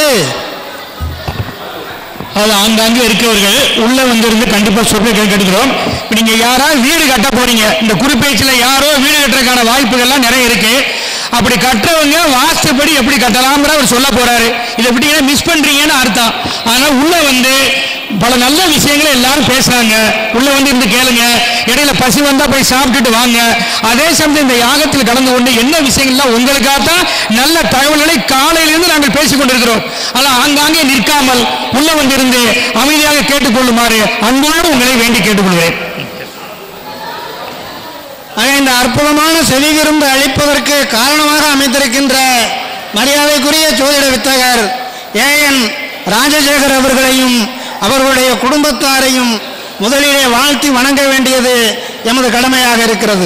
அது ஆங்காங்கே இருக்கவர்கள் உள்ள வந்திருந்து கண்டிப்பா சொல்ல கேட்டுக்கிறோம் இப்ப நீங்க யாராவது வீடு கட்ட போறீங்க இந்த குறிப்பேச்சில் யாரோ வீடு கட்டுறதுக்கான வாய்ப்புகள்லாம் நிறைய இருக்கு அப்படி கட்டுறவங்க வாஸ்துப்படி எப்படி கட்டலாம்ங்கிற அவர் சொல்ல போறாரு இதை எப்படிங்கன்னா மிஸ் பண்றீங்கன்னு அர்த்தம் அதனால உள்ள வந்து பல நல்ல விஷயங்களை எல்லாரும் பேசுறாங்க உள்ள வந்து இருந்து கேளுங்க இடையில பசி வந்தா போய் சாப்பிட்டுட்டு வாங்க அதே சமயம் இந்த யாகத்தில் கலந்து கொண்டு என்ன விஷயங்கள்லாம் உங்களுக்காகத்தான் நல்ல தகவல்களை காலையிலிருந்து நாங்கள் பேசிக் கொண்டிருக்கிறோம் ஆனால் ஆங்காங்கே நிற்காமல் உள்ள வந்திருந்து அமைதியாக கேட்டுக்கொள்ளுமாறு அன்போடு உங்களை வேண்டி கேட்டுக்கொள்கிறேன் ஆக இந்த அற்புதமான செவி விரும்பு அளிப்பதற்கு காரணமாக அமைந்திருக்கின்ற மரியாதைக்குரிய ஜோதிட வித்தகர் ஏஎன் ராஜசேகர் அவர்களையும் அவர்களுடைய குடும்பத்தாரையும் முதலிலே வாழ்த்தி வணங்க வேண்டியது எமது கடமையாக இருக்கிறது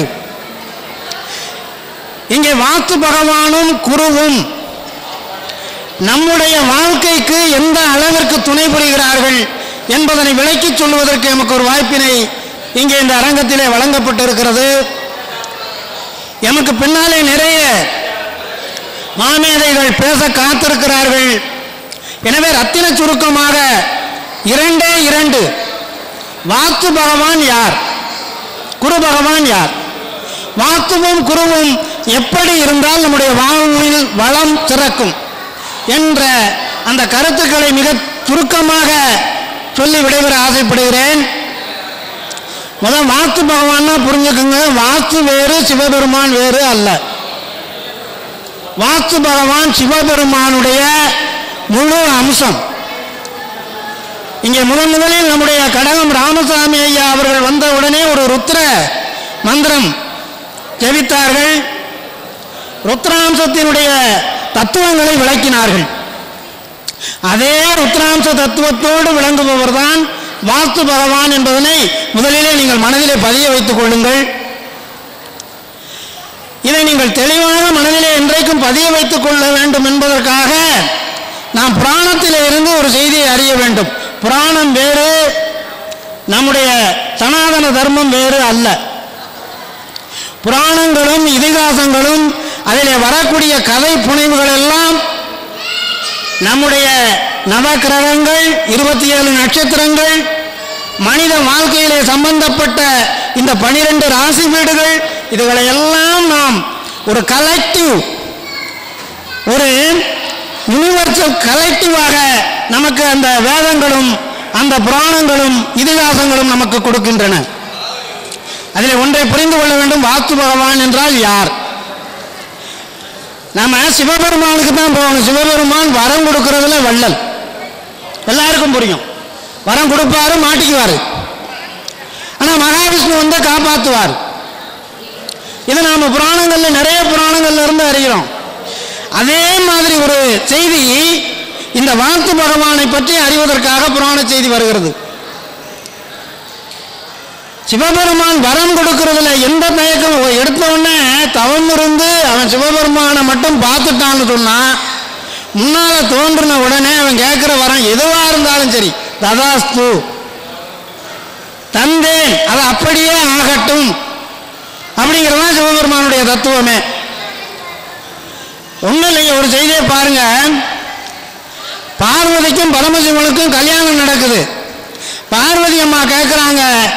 இங்கே வாஸ்து பகவானும் குருவும் நம்முடைய வாழ்க்கைக்கு எந்த அளவிற்கு துணை புரிகிறார்கள் என்பதனை விளக்கிச் சொல்வதற்கு எமக்கு ஒரு வாய்ப்பினை இங்கே இந்த அரங்கத்திலே வழங்கப்பட்டிருக்கிறது எமக்கு பின்னாலே நிறைய மாமேதைகள் பேச காத்திருக்கிறார்கள் எனவே ரத்தின சுருக்கமாக இரண்டே இரண்டு வாஸ்து பகவான் யார் குரு பகவான் யார் வாஸ்துவும் குருவும் எப்படி இருந்தால் நம்முடைய வாழ்வில் வளம் சிறக்கும் என்ற அந்த கருத்துக்களை மிக சுருக்கமாக சொல்லி விடைபெற ஆசைப்படுகிறேன் முதல் வாஸ்து பகவான்னா புரிஞ்சுக்கோங்க வாஸ்து வேறு சிவபெருமான் வேறு அல்ல வாஸ்து பகவான் சிவபெருமானுடைய முழு அம்சம் இங்கே முதன் முதலில் நம்முடைய கடகம் ராமசாமி ஐயா அவர்கள் வந்த உடனே ஒரு ருத்ர மந்திரம் ஜெபித்தார்கள் ருத்ராம்சத்தினுடைய தத்துவங்களை விளக்கினார்கள் அதே ருத்ராம்ச தத்துவத்தோடு விளங்குபவர் தான் வாஸ்து பகவான் என்பதனை முதலிலே நீங்கள் மனதிலே பதிய வைத்துக் கொள்ளுங்கள் இதை நீங்கள் தெளிவாக மனதிலே என்றைக்கும் பதிய வைத்துக் கொள்ள வேண்டும் என்பதற்காக நாம் புராணத்திலே இருந்து ஒரு செய்தியை அறிய வேண்டும் புராணம் வேறு நம்முடைய சனாதன தர்மம் வேறு அல்ல புராணங்களும் இதிகாசங்களும் அதிலே வரக்கூடிய கதை புனைவுகள் எல்லாம் நம்முடைய நவக்கிரகங்கள் இருபத்தி ஏழு நட்சத்திரங்கள் மனித வாழ்க்கையிலே சம்பந்தப்பட்ட இந்த பனிரெண்டு ராசி வீடுகள் இதுகளை எல்லாம் நாம் ஒரு கலெக்டிவ் ஒரு யூனிவர்சல் கலெக்டிவாக நமக்கு அந்த வேதங்களும் அந்த புராணங்களும் இதிகாசங்களும் நமக்கு கொடுக்கின்றன அதில் ஒன்றை புரிந்து கொள்ள வேண்டும் வாஸ்து பகவான் என்றால் யார் நாம சிவபெருமானுக்கு தான் போகணும் சிவபெருமான் வரம் கொடுக்கறதுல வள்ளல் எல்லாருக்கும் புரியும் வரம் கொடுப்பாரு மாட்டிக்குவாரு ஆனா மகாவிஷ்ணு வந்து காப்பாத்துவார் இது நாம புராணங்கள்ல நிறைய புராணங்கள்ல இருந்து அறிகிறோம் அதே மாதிரி ஒரு செய்தி இந்த வாஸ்து பகவானை பற்றி அறிவதற்காக புராண செய்தி வருகிறது சிவபெருமான் வரம் கொடுக்கறதுல எந்த தயக்கம் எடுத்த உடனே தவம் இருந்து அவன் சிவபெருமானை மட்டும் பார்த்துட்டான்னு சொன்னா முன்னால தோன்றின உடனே அவன் கேட்கிற வரம் எதுவா இருந்தாலும் சரி ததாஸ்து தந்தேன் அது அப்படியே ஆகட்டும் அப்படிங்கிறதான் சிவபெருமானுடைய தத்துவமே ஒன்றும் இல்லைங்க ஒரு செய்தியை பாருங்க பார்வதிக்கும் பரமசிவனுக்கும் கல்யாணம் நடக்குது பார்வதி அம்மா கேட்குறாங்க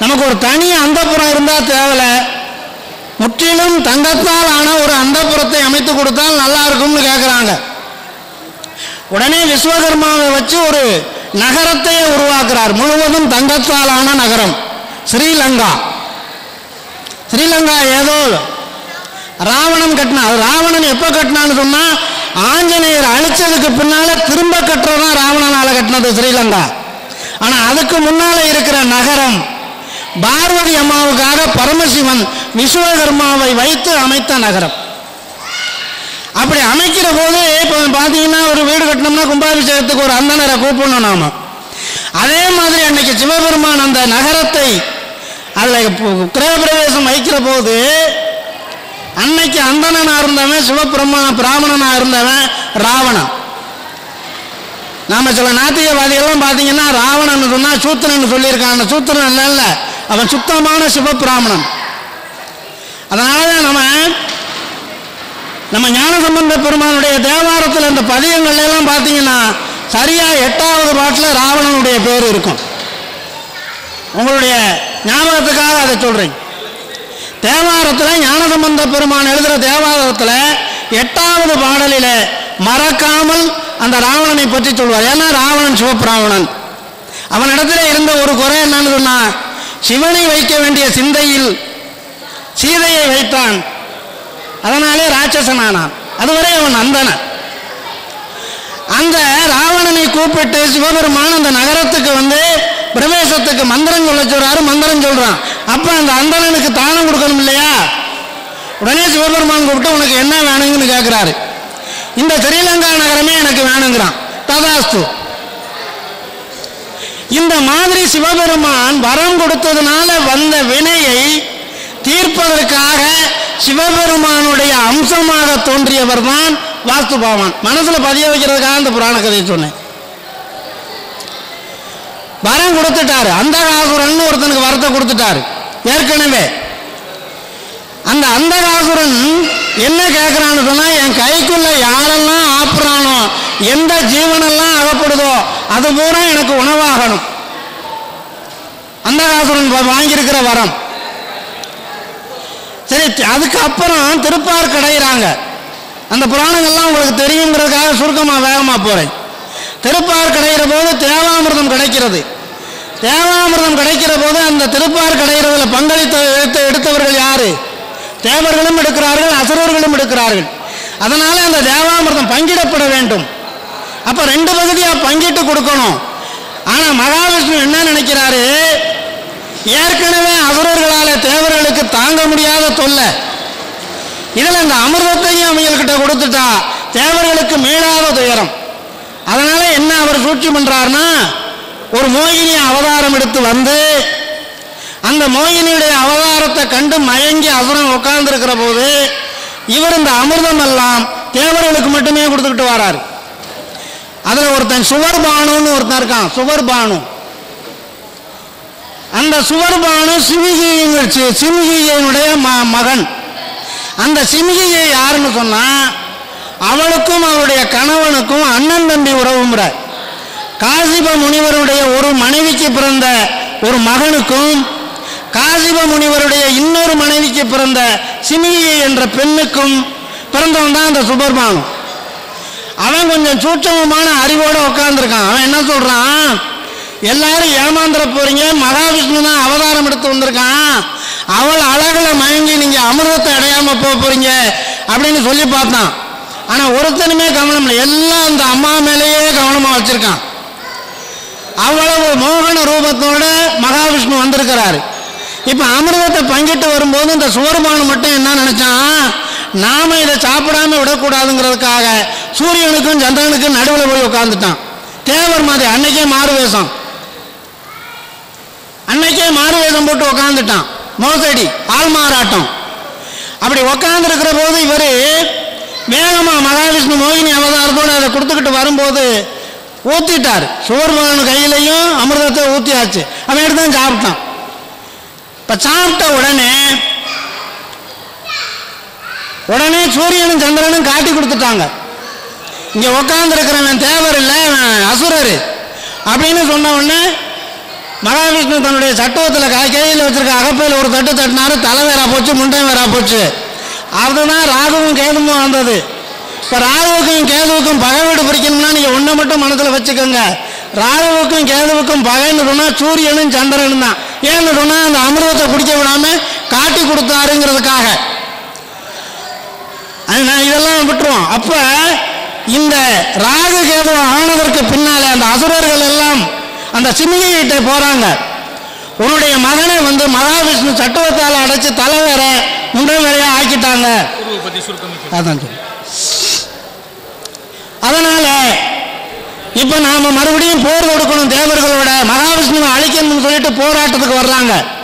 நமக்கு ஒரு தனி அந்தப்புறம் இருந்தால் தேவையில்ல முற்றிலும் தங்கத்தால் ஆன ஒரு அந்தப்புறத்தை அமைத்து கொடுத்தால் நல்லா இருக்கும்னு கேட்குறாங்க உடனே விஸ்வகர்மாவை வச்சு ஒரு நகரத்தையே உருவாக்குறார் முழுவதும் தங்கத்தால் ஆன நகரம் ஸ்ரீலங்கா ஸ்ரீலங்கா ஏதோ ராவணன் கட்டினா அது ராவணன் எப்போ கட்டினான்னு சொன்னால் ஆஞ்சநேயர் அழிச்சதுக்கு பின்னால திரும்ப கட்டுறதான் ராவணனால கட்டினது ஸ்ரீலங்கா ஆனால் அதுக்கு முன்னால இருக்கிற நகரம் பார்வதி அம்மாவுக்காக பரமசிவன் விஸ்வகர்மாவை வைத்து அமைத்த நகரம் அப்படி அமைக்கிற போது இப்போ பார்த்தீங்கன்னா ஒரு வீடு கட்டினோம்னா கும்பாபிஷேகத்துக்கு ஒரு அந்தனரை கூப்பிடணும் நாம அதே மாதிரி அன்னைக்கு சிவபெருமான் அந்த நகரத்தை அதில் கிரகப்பிரவேசம் வைக்கிற போது அன்னைக்கு அந்தணனா இருந்தவன் சிவபிரமண பிராமணனா இருந்தவன் ராவணன் நாம சில நாத்திகவாதிகள்லாம் பார்த்தீங்கன்னா ராவணன் சொன்னா சூத்திரன் சொல்லியிருக்கான் அந்த சூத்திரன் இல்லை இல்லை அவன் சுத்தமான சிவபிராமணன் அதனால தான் நம்ம நம்ம ஞானசம்பந்த பெருமானுடைய தேவாரத்தில் இந்த பதியங்கள்ல எல்லாம் பார்த்தீங்கன்னா சரியா எட்டாவது பாட்டில் ராவணனுடைய பேர் இருக்கும் உங்களுடைய ஞாபகத்துக்காக அதை சொல்றேன் தேவாரத்தில் ஞானசம்பந்த பெருமான் எழுதுகிற தேவாரத்தில் எட்டாவது பாடலில் மறக்காமல் அந்த ராவணனை பற்றி சொல்வார் ஏன்னா ராவணன் சிவபிராவணன் அவனிடத்துல இருந்த ஒரு குறை என்னன்னு சொன்னா சிவனை வைக்க வேண்டிய சிந்தையில் சீதையை வைத்தான் அதனாலே ராட்சசனானான் அதுவரை அவன் அந்தனன் அந்த ராவணனை கூப்பிட்டு சிவபெருமான் அந்த நகரத்துக்கு வந்து பிரவேசத்துக்கு மந்திரம் சொல்ல சொல்றாரு மந்திரம் சொல்றான் அப்ப அந்த அந்தணனுக்கு தானம் கொடுக்கணும் இல்லையா உடனே சிவபெருமான் கூப்பிட்டு உனக்கு என்ன வேணுங்கன்னு கேட்கிறாரு இந்த ஸ்ரீலங்கா நகரமே எனக்கு வேணுங்கிறான் ததாஸ்து இந்த மாதிரி சிவபெருமான் வரம் கொடுத்ததுனால வந்த வினையை தீர்ப்பதற்காக சிவபெருமானுடைய அம்சமாக தோன்றியவர் தான் வாஸ்துபாவன் மனசுல பதிய வைக்கிறதுக்காக அந்த புராண கதையை சொன்னேன் வரம் கொடுத்துட்டாரு அந்தகாசுரன் ஒருத்தனுக்கு வரத்தை கொடுத்துட்டாரு ஏற்கனவே அந்த அந்தகாசுரன் என்ன கேட்கிறான்னு சொன்னா என் கைக்குள்ள யாரெல்லாம் ஆப்புறானோ எந்த ஜீவனெல்லாம் அகப்படுதோ அது பூரா எனக்கு உணவாகணும் அந்தகாசுரன் வா- வாங்கியிருக்கிற வரம் சரி அதுக்கப்புறம் திருப்பார் கடையிறாங்க அந்த புராணங்கள்லாம் உங்களுக்கு தெரியுங்கிறதுக்காக சுருக்கமாக வேகமாக போகிறேன் திருப்பார் கடையிற போது தேவாமிர்தம் கிடைக்கிறது தேவாமிர்தம் கிடைக்கிற போது அந்த திருப்பார் கடையிறதுல பங்களித்த எடுத்த எடுத்தவர்கள் யாரு தேவர்களும் எடுக்கிறார்கள் அசுரர்களும் எடுக்கிறார்கள் அதனால அந்த தேவாமிர்தம் பங்கிடப்பட வேண்டும் அப்ப ரெண்டு பகுதியா பங்கிட்டு கொடுக்கணும் ஆனா மகாவிஷ்ணு என்ன நினைக்கிறாரு ஏற்கனவே அசுரர்களால தேவர்களுக்கு தாங்க முடியாத தொல்லை இதுல இந்த அமிர்தத்தையும் அவங்கக்கிட்ட கொடுத்துட்டா தேவர்களுக்கு மீளாத துயரம் அதனால என்ன அவர் சூழ்ச்சி பண்றாருன்னா ஒரு மோகினி அவதாரம் எடுத்து வந்து அந்த மோகினியுடைய அவதாரத்தை கண்டு மயங்கி அசுரன் உட்கார்ந்துருக்கிற போது இவர் இந்த அமிர்தம் எல்லாம் தேவர்களுக்கு மட்டுமே கொடுத்துக்கிட்டு வராரு அதுல ஒருத்தன் சுவர்பானுன்னு ஒருத்தன் இருக்கான் சுவர்பானு அந்த சுவர்பானு சிவிகியின் சிவிகியனுடைய ம- மகன் அந்த சிமிகையை யாருன்னு சொன்னா அவளுக்கும் அவருடைய கணவனுக்கும் அண்ணன் தம்பி உறவு முறை காசிப முனிவருடைய ஒரு மனைவிக்கு பிறந்த ஒரு மகனுக்கும் காசிப முனிவருடைய இன்னொரு மனைவிக்கு பிறந்த சிமிகை என்ற பெண்ணுக்கும் பிறந்தவன் தான் அந்த சுபர்பானு அவன் கொஞ்சம் சூட்சமமான அறிவோட உட்கார்ந்துருக்கான் அவன் என்ன சொல்றான் எல்லாரும் ஏமாந்துட போறீங்க மகாவிஷ்ணு தான் அவதாரம் எடுத்து வந்திருக்கான் அவள் அழகுல மயங்கி நீங்க அமிர்தத்தை அடையாம போக போறீங்க அப்படின்னு சொல்லி பார்த்தான் ஆனா ஒருத்தனுமே கவனம் இல்லை எல்லாம் அந்த அம்மா மேலேயே கவனமா வச்சிருக்கான் அவ்வளவு மோகன ரூபத்தோட மகாவிஷ்ணு வந்திருக்கிறாரு இப்ப அமிர்தத்தை பங்கிட்டு வரும்போது இந்த சுவர்பானு மட்டும் என்ன நினைச்சான் நாம இதை சாப்பிடாம விடக்கூடாதுங்கிறதுக்காக சூரியனுக்கும் சந்திரனுக்கும் நடுவில் போய் உட்கார்ந்துட்டான் தேவர் மாதிரி அன்னைக்கே மாறு வேஷம் அன்னைக்கே மாறு வேஷம் போட்டு உட்காந்துட்டான் மோசடி ஆள் மாறாட்டம் அப்படி உட்காந்துருக்கிற போது இவர் வேகமா மகாவிஷ்ணு மோகினி அவதாரத்தோடு அதை கொடுத்துக்கிட்டு வரும்போது ஊத்திட்டார் சோர்வானு கையிலையும் அமிர்தத்தை ஊத்தியாச்சு அவன் எடுத்து தான் சாப்பிட்டான் இப்ப சாப்பிட்ட உடனே உடனே சூரியனும் சந்திரனும் காட்டி கொடுத்துட்டாங்க இங்க உட்கார்ந்து இருக்கிறவன் தேவர் இல்லை அவன் அசுரரு அப்படின்னு சொன்ன உடனே மகாவிஷ்ணு தன்னுடைய சட்டுவத்தில் கையில் வச்சிருக்க அகப்பையில் ஒரு தட்டு தட்டினாரு தலை வேறா போச்சு முண்டை வேறா போச்சு அதுதான் ராகுவும் கேதுவும் வந்தது இப்போ ராகுவுக்கும் கேதுவுக்கும் பகை வீடு பிடிக்கணும்னா நீங்கள் ஒன்றை மட்டும் மனசில் வச்சுக்கோங்க ராகுவுக்கும் கேதுவுக்கும் பகைன்னு சொன்னால் சூரியனும் சந்திரனும் தான் ஏன்னு சொன்னால் அந்த அமிர்தத்தை குடிக்க விடாமல் காட்டி கொடுத்தாருங்கிறதுக்காக அது நான் இதெல்லாம் விட்டுருவோம் அப்போ இந்த ராகு கேது ஆனதற்கு பின்னாலே அந்த அசுரர்கள் எல்லாம் அந்த சிமிகிட்ட போகிறாங்க உன்னுடைய மகனை வந்து மகாவிஷ்ணு சட்டுவத்தால் அடைச்சி தலை வேற முண்டை வேறையா ஆக்கிட்டாங்க குருவை பற்றி சுருக்கம் அதான் சொல்லு. அதனால இப்ப நாம மறுபடியும் போர் கொடுக்கணும் தேவர்களோட மகாவிஷ்ணுவை அழிக்கணும்னு சொல்லிட்டு போராட்டத்துக்கு வர்றாங்க